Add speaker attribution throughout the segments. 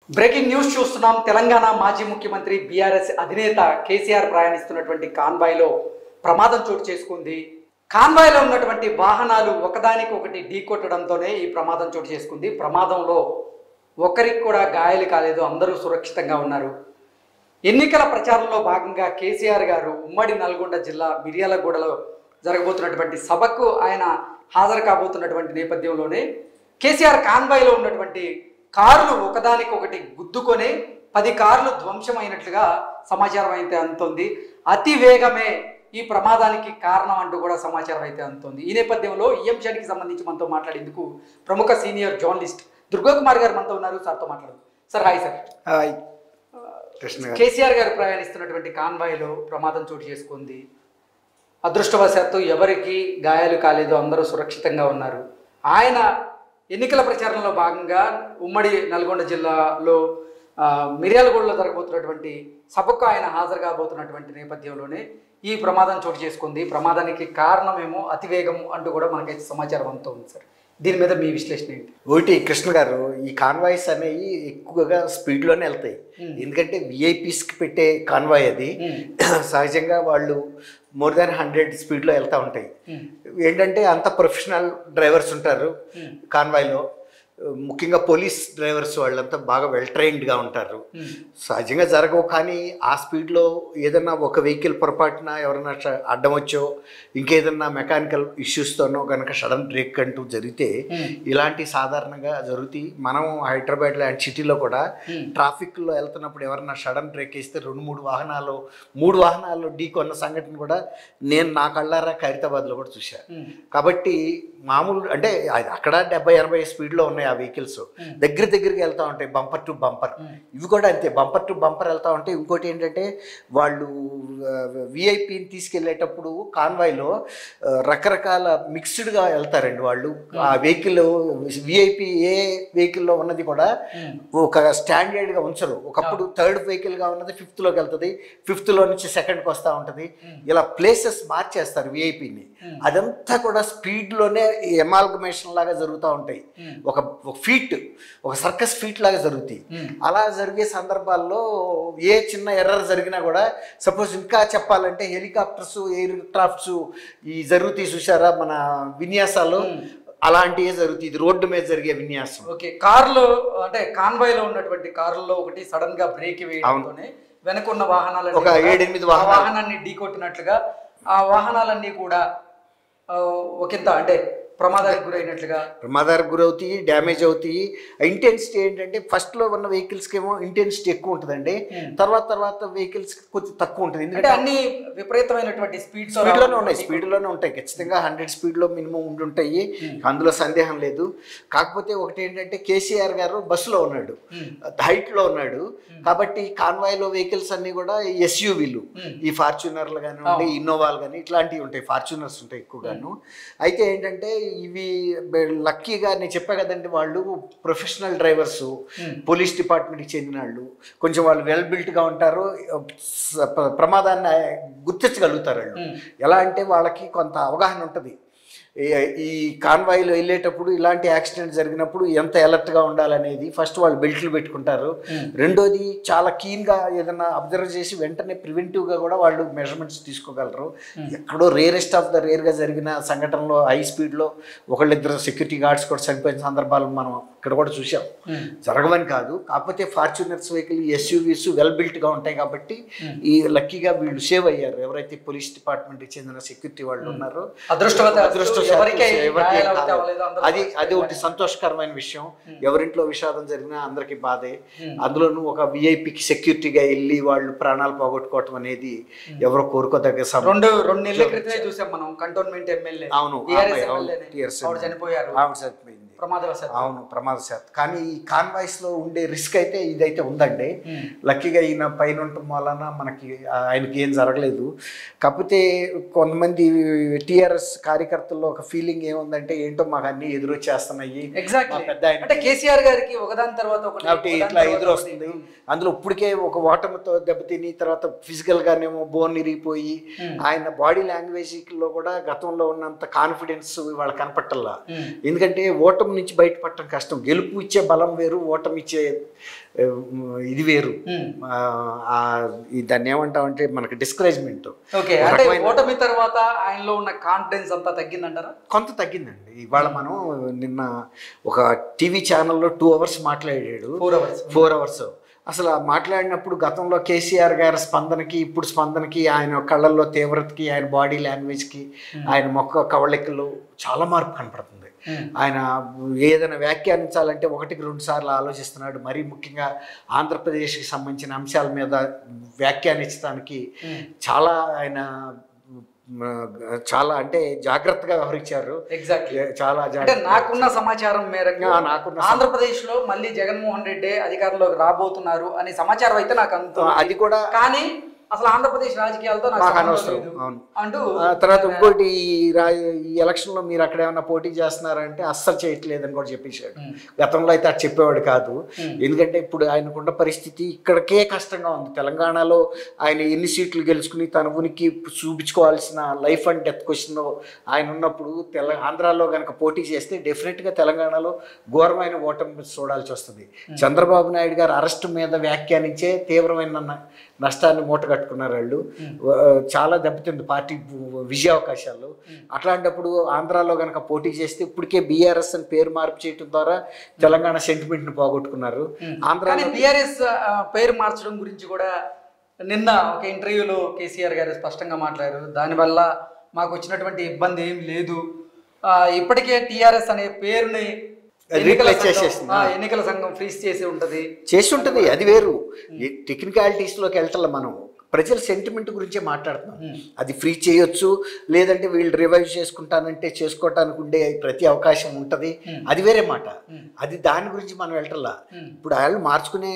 Speaker 1: Breaking news చూస్తున్నాం తెలంగాణ మాజీ ముఖ్యమంత్రి బీఆర్ఎస్ అధినేత కేసీఆర్ ప్రయాణిస్తున్నటువంటి కాన్వాయ్లో ప్రమాదం చోటు చేసుకుంది కాన్వాయ్లో ఉన్నటువంటి వాహనాలు ఒకదానికి ఒకటి ఢీకొట్టడంతోనే ఈ ప్రమాదం చోటు చేసుకుంది ప్రమాదంలో ఒకరికి కూడా గాయాలు కాలేదు అందరూ సురక్షితంగా ఉన్నారు ఎన్నికల ప్రచారంలో భాగంగా కేసీఆర్ గారు ఉమ్మడి నల్గొండ జిల్లా మిర్యాలగూడలో జరగబోతున్నటువంటి సభకు ఆయన హాజరు కాబోతున్నటువంటి నేపథ్యంలోనే కేసీఆర్ కాన్వాయ్లో ఉన్నటువంటి కార్లు ఒకదానికి ఒకటి గుద్దుకొని పది కార్లు ధ్వంసమైనట్లుగా సమాచారం అయితే అందుతోంది అతి వేగమే ఈ ప్రమాదానికి కారణం అంటూ కూడా సమాచారం అయితే అందుతోంది ఈ నేపథ్యంలో ఈ అంశానికి సంబంధించి మనతో మాట్లాడేందుకు ప్రముఖ సీనియర్ జర్నలిస్ట్ దుర్గాకుమార్ గారు మనతో ఉన్నారు సార్తో మాట్లాడదు sir hi sir
Speaker 2: hi Krishna garu
Speaker 1: KCR గారు ప్రయాణిస్తున్నటువంటి కాన్వాయ్లో ప్రమాదం చోటు చేసుకుంది అదృష్టవశాత్తు ఎవరికి గాయాలు కాలేదు అందరూ సురక్షితంగా ఉన్నారు ఆయన ఎన్నికల ప్రచారంలో భాగంగా ఉమ్మడి నల్గొండ జిల్లాలో ఆ, మిర్యాలగూడలో జరగబోతున్నటువంటి సభకు ఆయన హాజరు కాబోతున్నటువంటి నేపథ్యంలోనే ఈ ప్రమాదం చోటు చేసుకుంది ప్రమాదానికి కారణమేమో అతివేగం అంటూ కూడా మనకైతే సమాచారం అంతా ఉంది సార్ దీని మీద మీ విశ్లేషణ ఏంటి
Speaker 2: ఒకటి కృష్ణ గారు ఈ కాన్వాయ్స్ అనేవి ఎక్కువగా స్పీడ్లోనే వెళ్తాయి
Speaker 1: Hmm.
Speaker 2: ఎందుకంటే విఐపీస్కి పెట్టే కాన్వాయ్ అది సహజంగా వాళ్ళు మోర్ దాన్ హండ్రెడ్ స్పీడ్లో వెళ్తూ ఉంటాయి ఏంటంటే అంత ప్రొఫెషనల్ డ్రైవర్స్ ఉంటారు కాన్వాయ్లో ముఖ్యంగా పోలీస్ డ్రైవర్స్ వాళ్ళంతా బాగా వెల్ ట్రైన్డ్గా ఉంటారు సహజంగా జరగవు కానీ ఆ స్పీడ్లో ఏదన్నా ఒక వెహికల్ పొరపాటున ఎవరైనా ష- అడ్డం వచ్చో ఇంకేదన్నా మెకానికల్ ఇష్యూస్తోనో కనుక సడన్ బ్రేక్ అంటూ జరిగితే ఇలాంటి సాధారణంగా జరుగుతాయి మనం హైదరాబాద్ లాంటి సిటీలో కూడా ట్రాఫిక్లో వెళ్తున్నప్పుడు ఎవరైనా సడన్ బ్రేక్ వేస్తే రెండు మూడు వాహనాలు మూడు వాహనాలు ఢీ కొన్న సంఘటన కూడా నేను నా కళ్ళారా ఖైరతాబాద్లో కూడా చూశాను కాబట్టి మామూలు అంటే అది అక్కడ డెబ్బై ఎనభై స్పీడ్లో ఉన్నాయి ఆ వెహికల్స్ దగ్గర దగ్గరికి వెళ్తూ ఉంటాయి బంపర్ టు బంపర్ ఇవి కూడా అంతే బంపర్ టు బంపర్ వెళ్తూ ఉంటాయి ఇంకోటి ఏంటంటే వాళ్ళు విఐపిని తీసుకెళ్ళేటప్పుడు కాన్వాయ్లో ఆ, రకరకాల మిక్స్డ్గా వెళ్తారండి వాళ్ళు ఆ వెహికల్ విఐపి ఏ వెహికల్లో ఉన్నది కూడా ఒక స్టాండర్డ్గా ఉంచరు ఒకప్పుడు థర్డ్ వెహికల్గా ఉన్నది ఫిఫ్త్లోకి వెళ్తుంది ఫిఫ్త్లో నుంచి సెకండ్కి వస్తూ ఉంటుంది ఇలా ప్లేసెస్ మార్చేస్తారు విఐపిని అదంతా కూడా స్పీడ్లోనే ఎమాల్గమేషన్ లాగా జరుగుతూ ఉంటాయి ఒక ఒక ఫీట్ ఒక సర్కస్ ఫీట్ లాగా జరుగుతాయి అలా జరిగే సందర్భాల్లో ఏ చిన్న ఎర్రర్ జరిగినా కూడా సపోజ్ ఇంకా చెప్పాలంటే హెలికాప్టర్స్ ఎయిర్ క్రాఫ్ట్స్ ఈ జరుగుతాయి చూసారా మన విన్యాసాలు అలాంటివే జరుగుతాయి ఇది రోడ్డు మీద జరిగే విన్యాసం
Speaker 1: ఓకే కార్లో అంటే కాన్వాయ్ లో ఉన్నటువంటి కార్లలో ఒకటి సడన్ గా బ్రేక్ వేయడంతోనే వెనకున్న వాహనాలు
Speaker 2: ఒక ఏడెనిమిది వాహనాలు.
Speaker 1: వాహనాన్ని ఢీకొట్టినట్లుగా ఆ వాహనాలన్నీ కూడా ఆ, ఒకంత అంటే ప్రమాదానికి గురైనట్లుగా
Speaker 2: ప్రమాదానికి గురవుతాయి డ్యామేజ్ అవుతాయి ఇంటెన్సిటీ ఏంటంటే ఫస్ట్లో ఉన్న వెహికల్స్కి ఏమో ఇంటెన్సిటీ ఎక్కువ ఉంటుందండి తర్వాత తర్వాత వెహికల్స్ కొంచెం తక్కువ ఉంటుంది
Speaker 1: అంటే
Speaker 2: ఎందుకంటే
Speaker 1: అన్ని విపరీతమైన స్పీడ్
Speaker 2: స్పీడ్లోనే ఉన్నాయి స్పీడ్లోనే ఉంటాయి ఖచ్చితంగా హండ్రెడ్ స్పీడ్లో మినిమం ఉండి ఉంటాయి అందులో సందేహం లేదు కాకపోతే ఒకటి ఏంటంటే కేసీఆర్ గారు బస్సులో ఉన్నాడు హైట్లో ఉన్నాడు కాబట్టి కాన్వాయ్లో వెహికల్స్ అన్నీ కూడా ఎస్యూవీలు ఈ ఫార్చునర్లు కానివ్వండి ఇన్నోవాలు కానీ ఇట్లాంటివి ఉంటాయి ఫార్చునర్స్ ఉంటాయి ఎక్కువగాను అయితే ఏంటంటే ఇవి బె- లక్కీగా నేను చెప్పా కదండి వాళ్ళు ప్రొఫెషనల్ డ్రైవర్స్ పోలీస్ డిపార్ట్మెంట్కి చెందిన వాళ్ళు కొంచెం వాళ్ళు వెల్ బిల్ట్గా ఉంటారు స- ప్ర- ప్రమాదాన్ని గుర్తించగలుగుతారు వాళ్ళు ఎలా అంటే వాళ్ళకి కొంత అవగాహన ఉంటుంది ఈ- ఈ కాన్వాయ్లో వెళ్ళేటప్పుడు ఇలాంటి యాక్సిడెంట్ జరిగినప్పుడు ఎంత అలర్ట్గా ఉండాలనేది ఫస్ట్ వాళ్ళు బెల్ట్లు పెట్టుకుంటారు రెండోది చాలా కీన్గా ఏదైనా అబ్జర్వ్ చేసి వెంటనే ప్రివెంటివ్గా కూడా వాళ్ళు మెజర్మెంట్స్ తీసుకోగలరు ఎక్కడో రేరెస్ట్ ఆఫ్ ద రేర్గా జరిగిన సంఘటనలో హై స్పీడ్లో ఒకళ్ళిద్దరు సెక్యూరిటీ గార్డ్స్ కూడా చనిపోయిన సందర్భాలు మనం ఇక్కడ కూడా చూసాం జరగవని కాదు కాకపోతే ఫార్చునర్స్ వెహికల్ ఎస్యూవీస్ వెల్ బిల్ట్గా ఉంటాయి కాబట్టి ఈ లక్కీగా వీళ్ళు సేవ్ అయ్యారు ఎవరైతే పోలీస్ డిపార్ట్మెంట్కి చెందిన సెక్యూరిటీ వాళ్ళు ఉన్నారో
Speaker 1: అదృష్టవశాత్తు
Speaker 2: అదృష్టవశాత్తు
Speaker 1: ఎవరికీ
Speaker 2: ఎవరికీ
Speaker 1: గాయాలు
Speaker 2: కాలేదు.
Speaker 1: అవ్వలేదు, అందరూ
Speaker 2: అది అది ఒకటి సంతోషకరమైన విషయం ఎవరింట్లో విషాదం జరిగినా అందరికీ బాధే అందులోనూ ఒక విఐపికి సెక్యూరిటీగా వెళ్ళి వాళ్ళు ప్రాణాలు పోగొట్టుకోవటం అనేది ఎవరో కోరుకోదగ్గ సం-
Speaker 1: రెండు రెండు నెలల క్రితమే చూసాం మనం కంటోన్మెంట్ ఎమ్మెల్యే
Speaker 2: అవును,
Speaker 1: టీఆర్ఎస్
Speaker 2: అమ్మాయి, అవును,
Speaker 1: ఎమ్మెల్యేనే.
Speaker 2: TRS
Speaker 1: ఆవిడ చనిపోయారు
Speaker 2: ఆవిడ చనిపోయింది
Speaker 1: ప్రమాదవశాత్తు
Speaker 2: అవును ప్రమాదశాత్ కానీ ఈ కాన్వాయ్స్ లో ఉండే రిస్క్ అయితే ఇదైతే ఉందండి లక్కీగా ఈయన పైన ఉండటం వలన మనకి ఆ, ఆయనకి ఏం జరగలేదు కాకపోతే కొంతమంది టీఆర్ఎస్ కార్యకర్తల్లో ఒక ఫీలింగ్ ఏముందంటే ఏంటో మాకు అన్ని ఎదురొచ్చేస్తున్నాయి
Speaker 1: ఎగ్జాక్ట్లీ
Speaker 2: మా పెద్ద ఆయనకి-
Speaker 1: అంటే కేసీఆర్ గారికి ఒకదాని తర్వాత ఒకటి
Speaker 2: కాబట్టి
Speaker 1: ఒకదాని
Speaker 2: ఇట్లా
Speaker 1: తర్వాత
Speaker 2: ఎదురు
Speaker 1: ఒకటి.
Speaker 2: వస్తుంది అందులో ఇప్పటికే ఒక ఓటమితో దెబ్బతిని తర్వాత ఫిజికల్ గానేమో బోన్ ఇరిగిపోయి ఆయన బాడీ లాంగ్వేజ్ లో కూడా గతంలో ఉన్నంత కాన్ఫిడెన్స్ వాళ్ళ కనపట్టల్లా
Speaker 1: Hmm.
Speaker 2: ఎందుకంటే ఓటమి నుంచి బయటపడటం కష్టం గెలుపు ఇచ్చే బలం వేరు ఓటమి ఇచ్చే ఇది వేరు
Speaker 1: Hmm.
Speaker 2: ఆ, ఆ, ఈ దాన్ని ఏమంటామంటే మనకి డిస్కరేజ్మెంట్
Speaker 1: ఓకే అంటే ఓటమి తర్వాత ఆయనలో ఉన్న కాన్ఫిడెన్స్ అంతా తగ్గిందంటారా
Speaker 2: కొంత తగ్గిందండి ఇవాళ మనం నిన్న ఒక టీవీ ఛానల్లో టూ అవర్స్ మాట్లాడాడు
Speaker 1: ఫోర్ అవర్స్
Speaker 2: ఫోర్ అవర్స్ అసలు ఆ మాట్లాడినప్పుడు గతంలో కేసీఆర్ గారి స్పందనకి ఇప్పుడు స్పందనకి ఆయన కళ్ళల్లో తీవ్రతకి ఆయన బాడీ లాంగ్వేజ్కి ఆయన మొక్క కవళికలు చాలా మార్పు కనపడుతుంది ఆయన ఏదైనా వ్యాఖ్యానించాలంటే ఒకటికి రెండు సార్లు ఆలోచిస్తున్నాడు మరీ ముఖ్యంగా ఆంధ్రప్రదేశ్కి సంబంధించిన అంశాల మీద వ్యాఖ్యానించడానికి చాలా ఆయన మ, చాలా అంటే జాగ్రత్తగా వ్యవహరించారు
Speaker 1: ఎగ్జాక్ట్లీ
Speaker 2: చాలా
Speaker 1: అంటే
Speaker 2: జాగ్రత్త
Speaker 1: నాకున్న సమాచారం మేరకు
Speaker 2: ఆ, నాకున్న సమ-
Speaker 1: ఆంధ్రప్రదేశ్ లో మళ్ళీ జగన్మోహన్ రెడ్డి అధికారంలోకి రాబోతున్నారు అనే సమాచారం అయితే నాకు అంత
Speaker 2: అది కూడా
Speaker 1: కానీ అసలు ఆంధ్రప్రదేశ్ రాజకీయాలతో నాకు
Speaker 2: నాకు
Speaker 1: సంబంధం
Speaker 2: అనవసరం
Speaker 1: లేదు
Speaker 2: అవును
Speaker 1: అంటూ
Speaker 2: ఆ తర్వాత ఇంకోటి ఈ రా ఈ ఎలక్షన్లో మీరు అక్కడ ఏమైనా పోటీ చేస్తున్నారంటే అస్సలు చేయట్లేదని కూడా చెప్పేశాడు
Speaker 1: ఉమ్.
Speaker 2: గతంలో అయితే అది చెప్పేవాడు కాదు
Speaker 1: ఉమ్.
Speaker 2: ఎందుకంటే ఇప్పుడు ఆయనకున్న పరిస్థితి ఇక్కడికే కష్టంగా ఉంది తెలంగాణలో ఆయన ఎన్ని సీట్లు గెలుచుకుని తన ఉనికి చూపించుకోవాల్సిన లైఫ్ అండ్ డెత్ క్వశ్చన్ ఆయన ఉన్నప్పుడు తెల ఆంధ్రాలో కనుక పోటీ చేస్తే డెఫినెట్గా తెలంగాణలో ఘోరమైన ఓటమి చూడాల్సి వస్తుంది చంద్రబాబు నాయుడు గారు అరెస్ట్ మీద వ్యాఖ్యానించే తీవ్రమైన న- నష్టాన్ని మూట కట్టుకున్నారు వాళ్ళు ఆ, చాలా దెబ్బతింది పార్టీ విజయ అవకాశాలు అట్లాంటప్పుడు ఆంధ్రాలో కనుక పోటీ చేస్తే ఇప్పటికే బీఆర్ఎస్ అని పేరు మార్పు చేయడం ద్వారా తెలంగాణ సెంటిమెంట్ని పోగొట్టుకున్నారు
Speaker 1: కానీ
Speaker 2: ఆంధ్రాలో
Speaker 1: బీఆర్ఎస్ పేరు మార్చడం గురించి కూడా నిన్న ఒక ఇంటర్వ్యూలో కేసీఆర్ గారు స్పష్టంగా మాట్లాడారు దానివల్ల మాకు వచ్చినటువంటి ఇబ్బంది ఏం లేదు ఆ, ఇప్పటికే టీఆర్ఎస్ అనే పేరుని ఎన్నికల
Speaker 2: Replace
Speaker 1: సంఘం-
Speaker 2: చేసేసింది.
Speaker 1: ఆ, ఎన్నికల సంఘం ఫ్రీజ్ చేసి ఉంటది
Speaker 2: చేసి ఉంటుంది అది వేరు ఈ టెక్నికాలిటీస్లోకి వెళ్తాం మనం ప్రజల సెంటిమెంట్ గురించే మాట్లాడుతున్నాం అది ఫ్రీ చేయొచ్చు లేదంటే వీళ్ళు రివైవ్ చేసుకుంటానంటే చేసుకోవటానికి ఉండే ప్రతి అవకాశం ఉంటుంది అది వేరే మాట అది దాని గురించి మనం వెళ్ళటల్లా ఇప్పుడు వాళ్ళు మార్చుకునే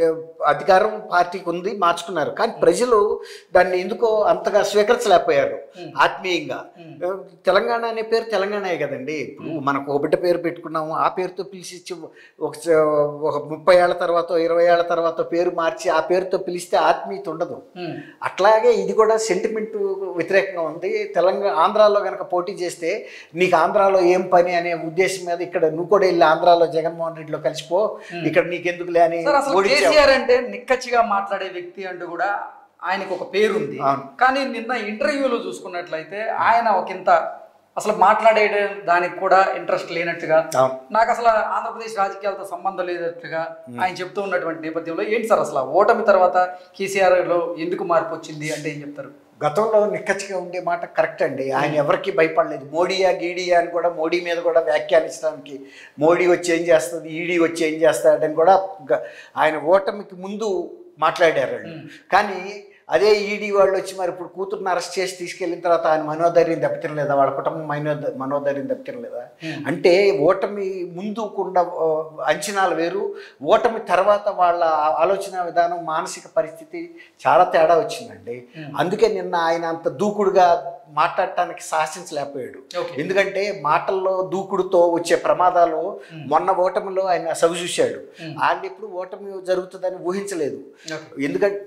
Speaker 2: అధికారం పార్టీకి ఉంది మార్చుకున్నారు కానీ ప్రజలు దాన్ని ఎందుకో అంతగా స్వీకరించలేకపోయారు ఆత్మీయంగా తెలంగాణ అనే పేరు తెలంగాణే కదండి ఇప్పుడు మనకు ఒక బిడ్డ పేరు పెట్టుకున్నాము ఆ పేరుతో పిలిచి ఒక స- ఒక ముప్పై ఏళ్ల తర్వాత ఇరవై ఏళ్ల తర్వాత పేరు మార్చి ఆ పేరుతో పిలిస్తే ఆత్మీయత ఉండదు
Speaker 1: ఉమ్.
Speaker 2: అట్లాగే ఇది కూడా సెంటిమెంట్ వ్యతిరేకంగా ఉంది తెలంగాణ ఆంధ్రాలో కనుక పోటీ చేస్తే నీకు ఆంధ్రాలో ఏం పని అనే ఉద్దేశం మీద ఇక్కడ నువ్వు కూడా వెళ్ళి ఆంధ్రాలో జగన్మోహన్ రెడ్డిలో కలిసిపో ఇక్కడ నీకెందుకులే అని
Speaker 1: సార్ అసలు
Speaker 2: ఓడించావు.
Speaker 1: కేసీఆర్ అంటే నిక్కచ్చిగా మాట్లాడే వ్యక్తి అంటూ కూడా ఆయనకు ఒక పేరు ఉంది
Speaker 2: అవును.
Speaker 1: కానీ నిన్న ఇంటర్వ్యూలో చూసుకున్నట్లయితే ఆయన ఒకంత అసలు మాట్లాడే దానికి కూడా ఇంట్రెస్ట్ లేనట్టుగా
Speaker 2: అవును.
Speaker 1: నాకు అసలు ఆంధ్రప్రదేశ్ రాజకీయాలతో సంబంధం లేనట్టుగా ఆయన చెప్తూ ఉన్నటువంటి నేపథ్యంలో ఏంటి సార్ అసలు ఓటమి తర్వాత కేసీఆర్ లో ఎందుకు మార్పు వచ్చింది అంటే ఏం చెప్తారు
Speaker 2: గతంలో నిక్కచ్చిగా ఉండే మాట కరెక్ట్ అండి ఆయన ఎవరికి భయపడలేదు మోడీయా గీడియా అని కూడా మోడీ మీద కూడా వ్యాఖ్యానించడానికి మోడీ వచ్చి ఏం చేస్తుంది ఈడీ వచ్చి ఏం చేస్తాడని కూడా గ- ఆయన ఓటమికి ముందు మాట్లాడారు వాళ్ళు. కానీ అదే ఈడీ వాళ్ళు వచ్చి మరి ఇప్పుడు కూతురుని అరెస్ట్ చేసి తీసుకెళ్ళిన తర్వాత ఆయన మనోధైర్యం దెబ్బతినలేదా వాళ్ళ కుటుంబం మనో మనోధైర్యం దెబ్బతినలేదా అంటే ఓటమి ముందుకుండా ఆ, అంచనాలు వేరు ఓటమి తర్వాత వాళ్ళ ఆలోచన విధానం మానసిక పరిస్థితి చాలా తేడా వచ్చిందండి అందుకే నిన్న ఆయన అంత దూకుడుగా మాట్లాడటానికి సాహసించలేకపోయాడు
Speaker 1: Okay.
Speaker 2: ఎందుకంటే మాటల్లో దూకుడుతో వచ్చే ప్రమాదాలు మొన్న ఓటమిలో ఆయన సవి చూశాడు ఆయన ఇప్పుడు ఓటమి జరుగుతుందని ఊహించలేదు
Speaker 1: Okay.
Speaker 2: ఎందుకంటే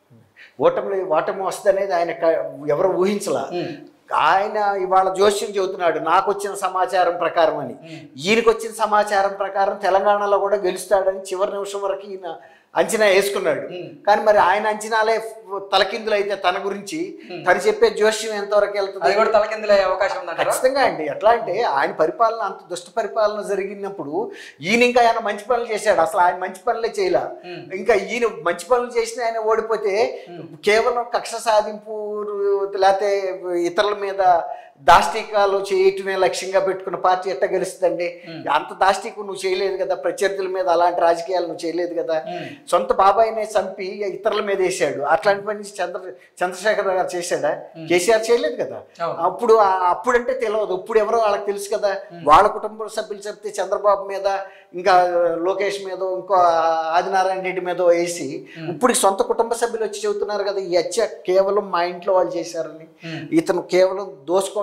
Speaker 2: ఓటమి ఓటమి వస్తుందనేది ఆయన క- ఎవరు ఊహించలా ఆయన ఇవాళ జోస్యం చెబుతున్నాడు నాకు వచ్చిన సమాచారం ప్రకారం అని ఈయనకు వచ్చిన సమాచారం ప్రకారం తెలంగాణలో కూడా గెలుస్తాడని చివరి నిమిషం వరకు ఈయన అంచనా వేసుకున్నాడు కానీ మరి ఆయన అంచనాలే తలకిందులు అయితే తన గురించి తను చెప్పే జోస్యం ఎంతవరకు వెళ్తుంది
Speaker 1: అది కూడా తలకిందులయ్యే అవకాశం ఉందంటారా
Speaker 2: ఖచ్చితంగా అండి ఎట్లా అంటే ఆయన పరిపాలన అంత దుష్ట పరిపాలన జరిగినప్పుడు ఈయన ఇంకా ఆయన మంచి పనులు చేశాడు అసలు ఆయన మంచి పనులే చేయలే ఇంకా ఈయన మంచి పనులు చేసిన ఆయన ఓడిపోతే కేవలం కక్ష సాధింపు లేకపోతే ఇతరుల మీద దాష్టికాలు చేయటమే లక్ష్యంగా పెట్టుకున్న పార్టీ ఎట్ట గెలుస్తుందండి అంత దాష్టికం నువ్వు చేయలేదు కదా ప్రత్యర్థుల మీద అలాంటి రాజకీయాలు నువ్వు చేయలేదు కదా సొంత బాబాయినే చంపి ఇతరుల మీద వేసాడు అట్లాంటి పని చంద్ర చంద్రశేఖర్ గారు చేశాడా కేసీఆర్ చేయలేదు కదా
Speaker 1: అవును.
Speaker 2: అప్పుడు ఆ- అప్పుడంటే తెలియదు ఇప్పుడు ఎవరో వాళ్ళకి తెలుసు కదా వాళ్ళ కుటుంబ సభ్యులు చెప్తే చంద్రబాబు మీద ఇంకా లోకేష్ మీద ఇంకో ఆదినారాయణ రెడ్డి మీద వేసి ఇప్పుడు సొంత కుటుంబ సభ్యులు వచ్చి చెబుతున్నారు కదా ఈ హత్య కేవలం మా ఇంట్లో వాళ్ళు చేశారని ఇతను కేవలం దోసుకోవడం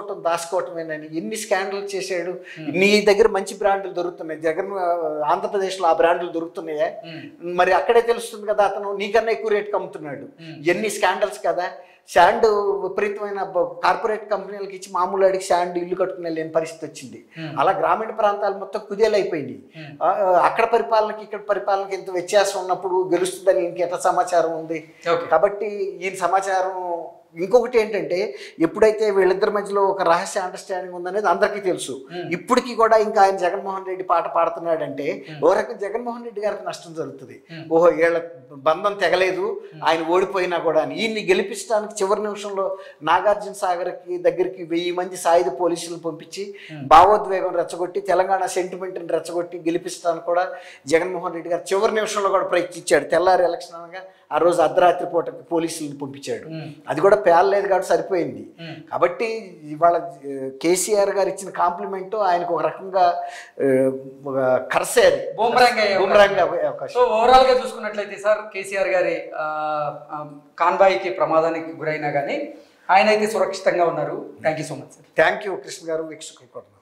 Speaker 2: దాచుకోవటం దాచుకోవటమేనని ఎన్ని స్కాండల్ చేశాడు నీ దగ్గర మంచి బ్రాండ్లు దొరుకుతున్నాయి జగన్ ఆ, ఆంధ్రప్రదేశ్లో ఆ బ్రాండ్లు దొరుకుతున్నాయా మరి అక్కడే తెలుస్తుంది కదా అతను నీకన్నా ఎక్కువ రేటుకి అమ్ముతున్నాడు ఎన్ని స్కాండల్స్ కదా శాండ్ విపరీతమైన బ- కార్పొరేట్ కంపెనీలకు ఇచ్చి మామూలు అడిగి శాండ్ ఇల్లు కట్టుకునే లేని పరిస్థితి వచ్చింది అలా గ్రామీణ ప్రాంతాలు మొత్తం కుదేలైపోయింది ఆ, ఆ, అక్కడ పరిపాలనకి ఇక్కడ పరిపాలనకి ఇంత వ్యత్యాసం ఉన్నప్పుడు గెలుస్తుందని ఇంకెంత సమాచారం ఉంది
Speaker 1: ఓకే
Speaker 2: కాబట్టి ఈయన సమాచారం ఇంకొకటి ఏంటంటే ఎప్పుడైతే వీళ్ళిద్దరి మధ్యలో ఒక రహస్య అండర్స్టాండింగ్ ఉందనేది అందరికీ తెలుసు ఇప్పటికీ కూడా ఇంకా ఆయన జగన్మోహన్ రెడ్డి పాట పాడుతున్నాడంటే ఓ రకం జగన్మోహన్ రెడ్డి గారికి నష్టం జరుగుతుంది ఓహో వీళ్ళ బంధం తెగలేదు ఆయన ఓడిపోయినా కూడా అని. ఈయన్ని గెలిపించడానికి చివరి నిమిషంలో నాగార్జున సాగర్కి దగ్గరికి వెయ్యి మంది సాయుధ పోలీసులు పంపించి భావోద్వేగం రెచ్చగొట్టి తెలంగాణ సెంటిమెంట్ని రెచ్చగొట్టి గెలిపించడానికి కూడా జగన్మోహన్ రెడ్డి గారు చివరి నిమిషంలో కూడా ప్రయత్నించాడు తెల్లారి ఎలక్షన్ అనగా ఆ రోజు అర్ధరాత్రి పూట పోలీసులను పంపించాడు అది కూడా పేలలేదు కాబట్టి సరిపోయింది కాబట్టి ఇవాళ ఆ, కేసీఆర్ గారు ఇచ్చిన కాంప్లిమెంట్ ఆయనకు ఒక రకంగా ఆ, ఒక కరసే అది
Speaker 1: బూమరాంగ్ అయ్యే
Speaker 2: బూమరాంగ్ అయ్యే అవకాశం
Speaker 1: సో ఓవరాల్ గా చూసుకున్నట్లయితే సార్ కేసీఆర్ గారి ఆ, ఆ, కాన్వాయ్కి ప్రమాదానికి గురైనా కానీ ఆయన అయితే సురక్షితంగా ఉన్నారు thank you so much sir
Speaker 2: thank you Krishna garu వీక్షకులు కూడా